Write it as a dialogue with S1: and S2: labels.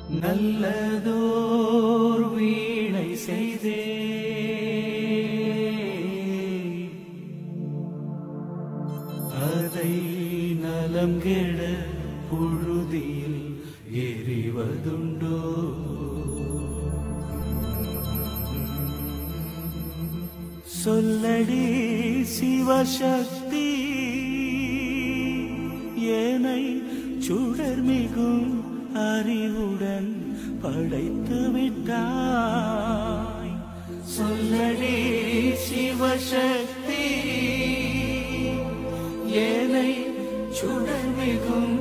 S1: நல்லதோர் வீணை செய்தே அதை நலம் கெட புழுதியில் எறிவதுண்டோ சொல்லடி சிவசக்தி ஏனை சுடர்மிகும் அறிவுடன் படைத்து விட்டாய் சொல்லடி சிவசக்தி ஏனை சுடர்மிகும்